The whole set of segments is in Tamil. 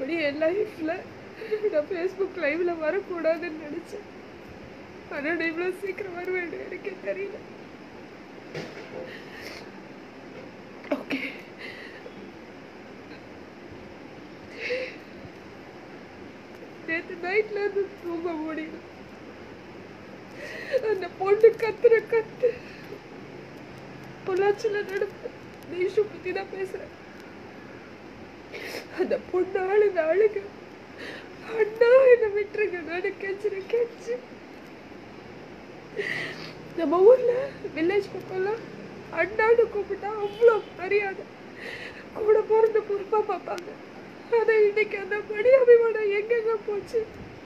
மறுபடியும் என் லைஃப்ல நான் ஃபேஸ்புக் லைவ்ல வரக்கூடாதுன்னு நினைச்சேன் ஆனா நான் இவ்வளவு சீக்கிரம் வருவேன் எனக்கே தெரியல ஓகே நேற்று நைட்ல இருந்து தூங்க முடியல அந்த பொண்ணு கத்துற கத்து பொள்ளாச்சியில நடப்பு இந்த இஷ்யூ பத்தி தான் பேசுறேன் அந்த பொண்ணு அழுத அழுக அண்ணா என்ன விட்டுருங்க நான் கெஞ்சிரு கெஞ்சு நம்ம ஊர்ல வில்லேஜ் பக்கம்லாம் அண்ணான்னு கூப்பிட்டா அவ்வளோ மரியாதை கூட பிறந்த பொறுப்பா பார்ப்பாங்க ஆனா இன்னைக்கு அந்த மணி அபிமானம் எங்கெங்க போச்சு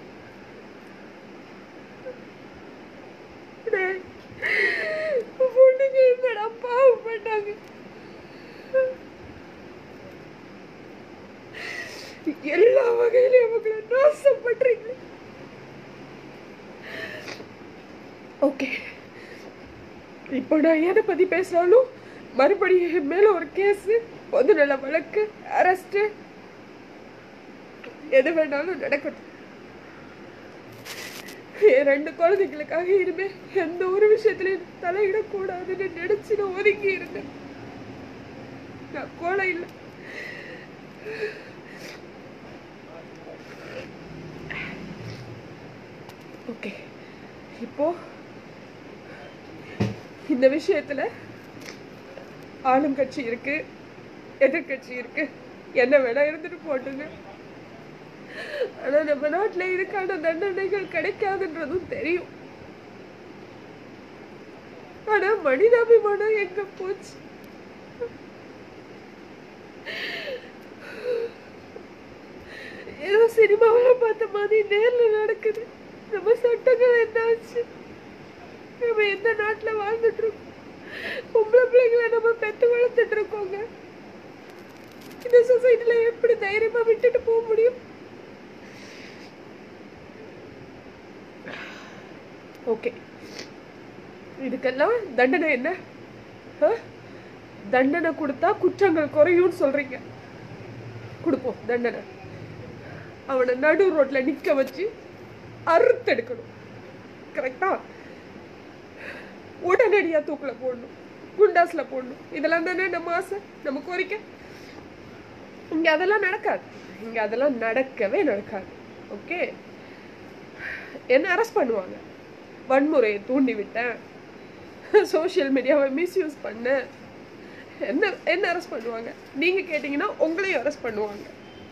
டேய், பொண்ணுங்க என்னடா பாவம் பண்ணாங்க எல்லா வகையிலும் அவங்கள நாசம் பண்றீங்க ஓகே இப்போ நான் எதை பத்தி பேசினாலும் மறுபடியும் என் மேல ஒரு கேஸ் பொதுநல வழக்கு அரெஸ்ட் எது வேணாலும் நடக்கட்டும் என் ரெண்டு குழந்தைங்களுக்காக இனிமே எந்த ஒரு விஷயத்திலையும் தலையிடக்கூடாதுன்னு நினைச்சு நான் ஒதுங்கி இருந்தேன் நான் கோலை இல்லை ஓகே இப்போ இந்த விஷயத்துல ஆளுங்கட்சி இருக்கு எதிர்க்கட்சி இருக்கு என்ன வேணா இருந்துட்டு போட்டுங்க ஆனா நம்ம நாட்டுல இதுக்கான தண்டனைகள் கிடைக்காதுன்றதும் தெரியும் ஆனா மனிதாபிமானம் எங்க போச்சு ஏதோ சினிமாவில பார்த்த மாதிரி நேர்ல நடக்குது நம்ம சட்டங்கள் என்னாச்சு நம்ம எந்த நாட்டுல வாழ்ந்துட்டு இருக்கோம் பொம்பளை பிள்ளைங்களை நம்ம பெத்து வளர்த்துட்டு இருக்கோங்க இந்த சொசைட்டில எப்படி தைரியமா விட்டுட்டு போக முடியும் ஓகே இதுக்கெல்லாம் தண்டனை என்ன ஆ? தண்டனை கொடுத்தா குற்றங்கள் குறையும்னு சொல்றீங்க கொடுப்போம் தண்டனை அவனை நடு ரோட்ல நிக்க வச்சு அறுத்தெடுக்கணும் கரெக்டா உடனடியா தூக்குல போடணும் குண்டாஸ்ல போடணும் இதெல்லாம் தானே நம்ம ஆசை நம்ம கோரிக்கை இங்க அதெல்லாம் நடக்காது இங்க அதெல்லாம் நடக்கவே நடக்காது ஓகே என்ன அரெஸ்ட் பண்ணுவாங்க வன்முறையை தூண்டி விட்டேன் சோஷியல் மீடியாவை மிஸ்யூஸ் பண்ணேன் என்ன என்ன அரெஸ்ட் பண்ணுவாங்க நீங்க கேட்டீங்கன்னா உங்களையும் அரெஸ்ட் பண்ணுவாங்க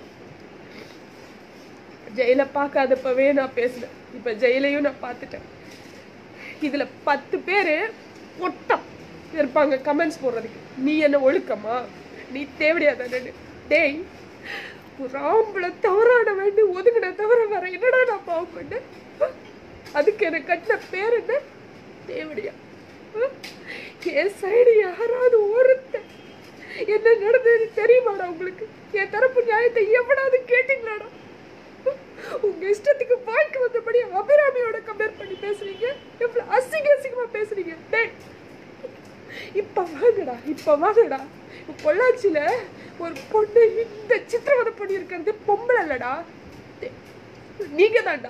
ஜெயில பார்க்காதப்பவே நான் பேசினேன் இப்ப ஜெயிலையும் நான் பார்த்துட்டேன் இதுல பத்து பேரு ஒட்டம் இருப்பாங்க கமெண்ட்ஸ் போடுறதுக்கு நீ என்ன ஒழுக்கமா நீ தேவையாதானு டேய் ஒரு ஆம்பளை தவறான வேண்டி ஒதுங்கின தவிர வேற என்னடா நான் பாவம் பண்ணேன் அதுக்கு எனக்கு கட்டின பேர் என்ன தேவடியா என் சைடு யாராவது ஒருத்தன் என்ன நடந்தது தெரியுமாடா உங்களுக்கு என் தரப்பு நியாயத்தை எவனாவது கேட்டீங்களாடா உங்க இஷ்டத்துக்கு வாழ்க்கை வந்தபடி அபிராமியோட கம்பேர் பண்ணி பேசுறீங்க எவ்வளவு அசிங்க அசிங்கமா பேசுறீங்க டேய் இப்ப வாங்கடா இப்ப வாங்கடா இப்ப பொள்ளாச்சியில ஒரு பொண்ணு இந்த சித்திரவதை பண்ணி இருக்கிறது பொம்பளை இல்லடா டேய், நீங்க தான்டா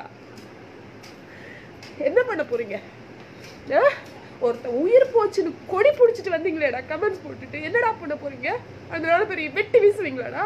என்ன பண்ண போறீங்க ஆ? ஒருத்தன் உயிர் போச்சுன்னு கொடி பிடிச்சிட்டு வந்தீங்களேடா கமெண்ட்ஸ் போட்டுட்டு என்னடா பண்ண போறீங்க அதனால பெரிய வெட்டி வீசுவீங்களாடா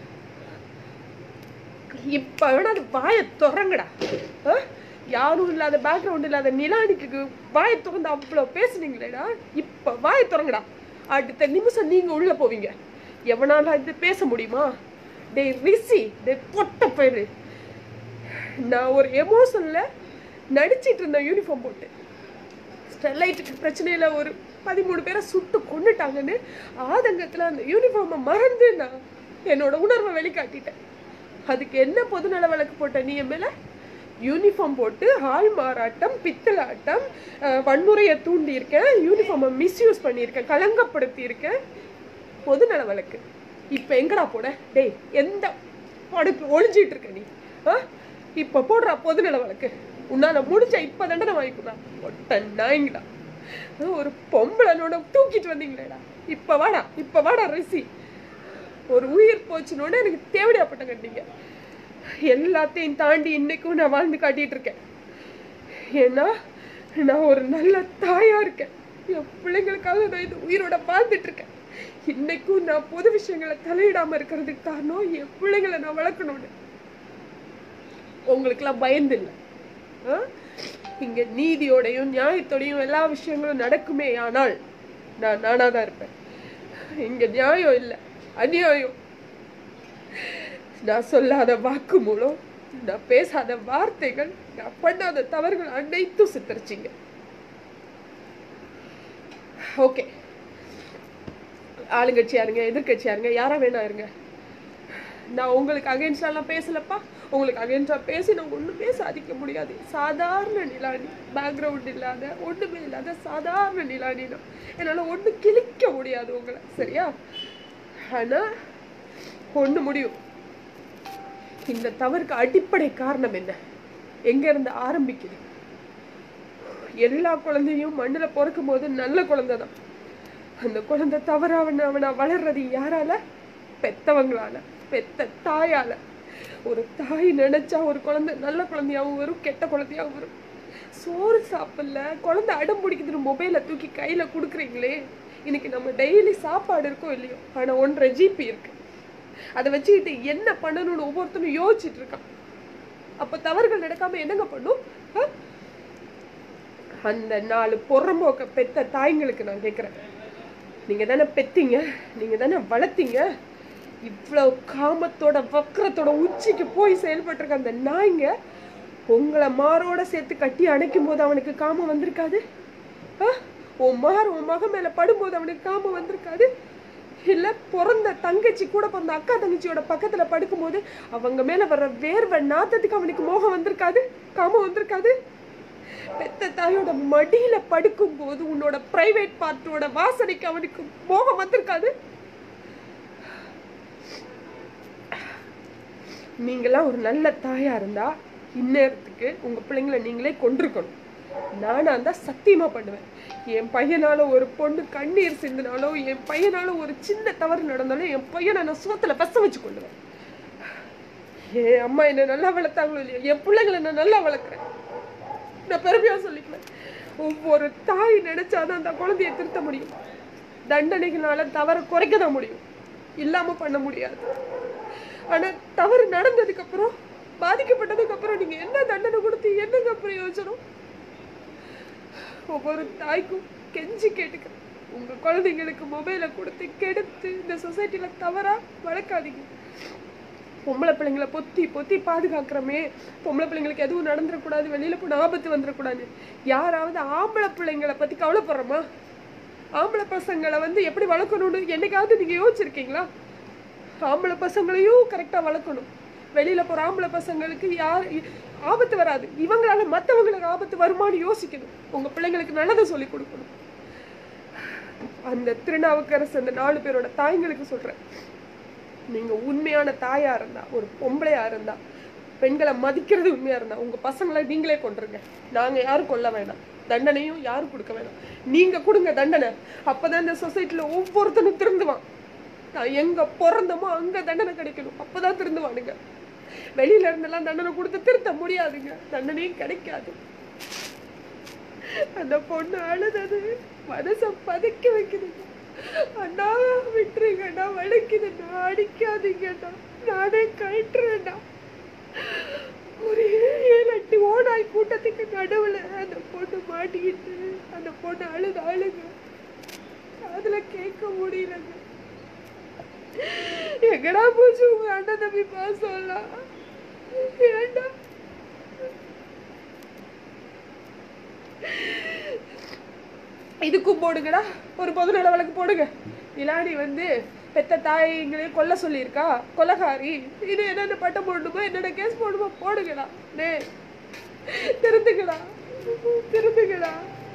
இப்ப வேணா அது வாயை திறங்கடா ஆ? யாரும் இல்லாத பேக்ரவுண்ட் இல்லாத நிலானிக்கு வாயை திறந்து அவ்வளவு பேசுனீங்களேடா இப்ப வாயை திறங்கடா அடுத்த நிமிஷம் நீங்க உள்ள போவீங்க எவனால இது பேச முடியுமா டேய் ரிசி டேய் பொட்ட பேரு நான் ஒரு எமோஷன்ல நடிச்சிட்டு இருந்தேன் யூனிஃபார்ம் போட்டு ஸ்டெர்லைட்டுக்கு பிரச்சனையில ஒரு பதிமூணு பேரை சுட்டு கொன்னுட்டாங்கன்னு ஆதங்கத்துல அந்த யூனிஃபார்மை மறந்து நான் என்னோட உணர்வை வெளிக்காட்டிட்டேன் அதுக்கு என்ன பொதுநல வழக்கு போட்ட நீ என் மேல யூனிஃபார்ம் போட்டு ஆள் மாறாட்டம் பித்தலாட்டம் அஹ், வன்முறையை தூண்டி இருக்கேன் யூனிஃபார்மை மிஸ்யூஸ் பண்ணியிருக்கேன் களங்கப்படுத்தி இருக்கேன் பொதுநல வழக்கு இப்ப எங்கடா போட டேய் எந்த படுப்பு ஒளிஞ்சிட்டு இருக்க நீ ஆ? இப்ப போடுறா பொதுநல வழக்கு உன்னால முடிஞ்ச இப்ப தண்டனை வாங்கிக்கிறா ஒட்ட நாய்ங்களா ஒரு பொம்பளனோட தூக்கிட்டு வந்தீங்களேடா இப்ப வாடா இப்ப வாடா ரிசி ஒரு உயிர் போச்சுனோட எனக்கு தேவடியாப்பட்ட கட்டிங்க எல்லாத்தையும் தாண்டி இன்னைக்கும் நான் வாழ்ந்து காட்டிட்டு இருக்கேன் ஏன்னா நான் ஒரு நல்ல தாயா இருக்கேன் என் பிள்ளைங்களுக்காக நான் இந்த உயிரோட வாழ்ந்துட்டு இருக்கேன் இன்னைக்கும் நான் பொது விஷயங்களை தலையிடாம இருக்கிறதுக்கு காரணம் என் பிள்ளைங்களை நான் வளர்க்கணும்னு உங்களுக்கெல்லாம் பயந்து இல்லை ஆ? இங்க நீதியோடையும் நியாயத்தோடையும் எல்லா விஷயங்களும் நடக்குமே ஆனால் நான் நானா தான் இருப்பேன் இங்க நியாயம் இல்லை அநியாயம் நான் சொல்லாத வாக்கு மூலம் நான் பேசாத வார்த்தைகள் நான் பண்ணாத தவறுகள் அனைத்தும் சித்தரிச்சிங்க ஓகே ஆளுங்கட்சியா இருங்க எதிர்கட்சியா இருங்க யாரா வேணா இருங்க நான் உங்களுக்கு அகேன்ஸ்டாலாம் பேசலப்பா உங்களுக்கு அகேன்ஸ்டா பேசி நான் ஒண்ணுமே சாதிக்க முடியாது சாதாரண நிலானி பேக்ரவுண்ட் இல்லாத ஒண்ணுமே இல்லாத சாதாரண நிலானி தான் என்னால ஒண்ணு கிழிக்க முடியாது உங்களை சரியா ஆனா ஒண்ணு முடியும் இந்த தவறுக்கு அடிப்படை காரணம் என்ன எங்க இருந்து ஆரம்பிக்குது எல்லா குழந்தையும் மண்ணுல பிறக்கும் போது நல்ல குழந்தை தான் அந்த குழந்தை தவறா அவன அவனா வளர்றது யாரால பெத்தவங்களால பெத்த தாயால ஒரு தாய் நினைச்சா ஒரு குழந்தை நல்ல குழந்தையாவும் வரும் கெட்ட குழந்தையாவும் வரும் சோறு சாப்பிடல குழந்தை அடம் பிடிக்குதுன்னு மொபைலை தூக்கி கையில கொடுக்குறீங்களே இன்னைக்கு நம்ம டெய்லி சாப்பாடு இருக்கோ இல்லையோ ஆனா ஒன்றரை ஜிபி இருக்கு அதை வச்சுக்கிட்டு என்ன பண்ணணும்னு ஒவ்வொருத்தனும் யோசிச்சுட்டு இருக்கான் அப்ப தவறுகள் நடக்காம என்னங்க பண்ணும் ஆ? அந்த நாலு பொறம்போக்க பெத்த தாய்ங்களுக்கு நான் கேட்குறேன் நீங்க தானே பெத்தீங்க நீங்க தானே வளர்த்தீங்க இவ்வளவு காமத்தோட வக்கரத்தோட உச்சிக்கு போய் செயல்பட்டிருக்க அந்த நாய்ங்க உங்களை மாரோட சேர்த்து கட்டி அணைக்கும் போது அவனுக்கு காமம் வந்திருக்காது ஆ? உன் மார் உன் மகன் மேல படும்போது அவனுக்கு காமம் வந்திருக்காது இல்ல பிறந்த தங்கச்சி கூட பிறந்த அக்கா தங்கச்சியோட பக்கத்துல படுக்கும்போது அவங்க மேல வர்ற வேர்வை நாத்தத்துக்கு அவனுக்கு மோகம் வந்திருக்காது காமம் வந்திருக்காது பெத்த தாயோட மடியில படுக்கும் போது உன்னோட பிரைவேட் பார்ட்டோட வாசனைக்கு அவனுக்கு மோகம் வந்திருக்காது நீங்களாம் ஒரு நல்ல தாயா இருந்தா இந்நேரத்துக்கு உங்க பிள்ளைங்களை நீங்களே கொண்டிருக்கணும் நானா இருந்தா சத்தியமா பண்ணுவேன் என் பையனால ஒரு பொண்ணு கண்ணீர் சிந்தினாலோ என் பையனால ஒரு சின்ன தவறு நடந்தாலும் என் பையனை நான் சோத்துல பெச வச்சு கொள்ளுவேன் என் அம்மா என்ன நல்லா வளர்த்தாங்களோ இல்லையோ என் பிள்ளைங்களை நான் நல்லா வளர்க்குறேன் நான் பெருமையா சொல்லிக்குவேன் ஒவ்வொரு தாய் நினைச்சாதான் அந்த குழந்தைய திருத்த முடியும் தண்டனைகளால தவற குறைக்க தான் முடியும் இல்லாம பண்ண முடியாது ஆனா தவறு நடந்ததுக்கு அப்புறம் பாதிக்கப்பட்டதுக்கு அப்புறம் நீங்க என்ன தண்டனை கொடுத்து என்னங்க பிரயோஜனம் ஒவ்வொரு தாய்க்கும் கெஞ்சி கேட்டுக்கிறேன் உங்க குழந்தைங்களுக்கு மொபைலை கொடுத்து கெடுத்து இந்த சொசைட்டில தவறா வளர்க்காதீங்க பொம்பளை பிள்ளைங்களை பொத்தி பொத்தி பாதுகாக்கிறோமே பொம்பளை பிள்ளைங்களுக்கு எதுவும் நடந்துடக்கூடாது வெளியில போன ஆபத்து வந்துடக்கூடாது யாராவது ஆம்பளை பிள்ளைங்களை பத்தி கவலைப்படுறோமா ஆம்பளை பசங்களை வந்து எப்படி வளர்க்கணும்னு என்னைக்காவது நீங்க யோசிச்சிருக்கீங்களா ஆம்பளை பசங்களையும் கரெக்டா வளர்க்கணும் வெளியில போற ஆம்பளை பசங்களுக்கு யார் இ- ஆபத்து வராது இவங்களால மத்தவங்களுக்கு ஆபத்து வருமான்னு யோசிக்கணும் உங்க பிள்ளைங்களுக்கு நல்லதை சொல்லி கொடுக்கணும் அந்த திருநாவுக்கரசு அந்த நாலு பேரோட தாய்ங்களுக்கு சொல்றேன் நீங்க உண்மையான தாயா இருந்தா ஒரு பொம்பளையா இருந்தா பெண்களை மதிக்கிறது உண்மையா இருந்தா உங்க பசங்களை நீங்களே கொண்டுருங்க நாங்க யாரும் கொல்ல வேணாம் தண்டனையும் யாரும் கொடுக்க வேணாம் நீங்க கொடுங்க தண்டனை அப்பதான் இந்த சொசைட்டில ஒவ்வொருத்தனும் திருந்துவான் நான் எங்க பிறந்தமோ அங்க தண்டனை கிடைக்கணும் அப்பதான் திருந்துவானுங்க வெளியில இருந்தெல்லாம் தண்டனை கொடுத்து திருத்த முடியாதுங்க தண்டனையும் கிடைக்காது அந்த பொண்ணு அழுதது மனச பதைக்க வைக்குதுங்க அண்ணா விட்டுருங்கண்ணா வலிக்குதுண்ணா அடிக்காதீங்கண்ணா நானே கழட்டுறேண்ணா ஒரு ஏழு எட்டு ஓடாய் கூட்டத்துக்கு நடுவுல அந்த பொண்ணு மாட்டிக்கிட்டு அந்த பொண்ணு அழுது அழுங்க அதுல கேட்க முடியலங்க எங்கடா போச்சு உங்க அண்ணன் தம்பி பாசம்லாம் ஏண்டா இதுக்கும் போடுங்கடா ஒரு பொதுநல வழக்கு போடுங்க இலாடி வந்து பெத்த தாய்ங்களே கொல்ல சொல்லியிருக்கா கொலகாரி இது என்னென்ன பட்டம் போடணுமோ என்னென்ன கேஸ் போடணுமோ போடுங்கடா டே திருந்துங்கடா திருந்துங்கடா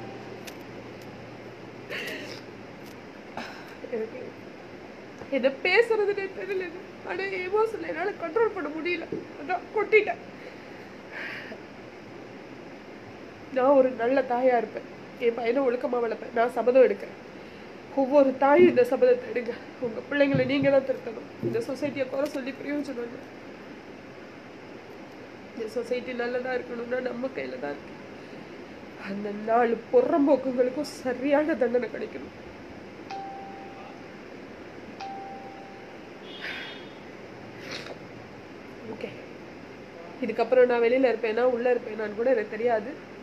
எனக்கு என்ன பேசுறதுனே தெரியல ஆனா எமோஷன் என்னால கண்ட்ரோல் பண்ண முடியல அதான் கொட்டிட்டேன் நான் ஒரு நல்ல தாயா இருப்பேன் என் பையனை ஒழுக்கமா வளர்ப்பேன் நான் சபதம் எடுக்கிறேன் ஒவ்வொரு தாயும் இந்த சபதத்தை எடுங்க உங்க பிள்ளைங்களை நீங்க தான் திருத்தணும் இந்த சொசைட்டியை குறை சொல்லி பிரயோஜனம் இல்லை இந்த சொசைட்டி நல்லதா இருக்கணும்னா நம்ம கையில தான் இருக்கு அந்த நாலு பொறம்போக்குங்களுக்கும் சரியான தண்டனை கிடைக்கணும் ஓகே இதுக்கப்புறம் நான் வெளியில இருப்பேனா உள்ள இருப்பேனான்னு கூட எனக்கு தெரியாது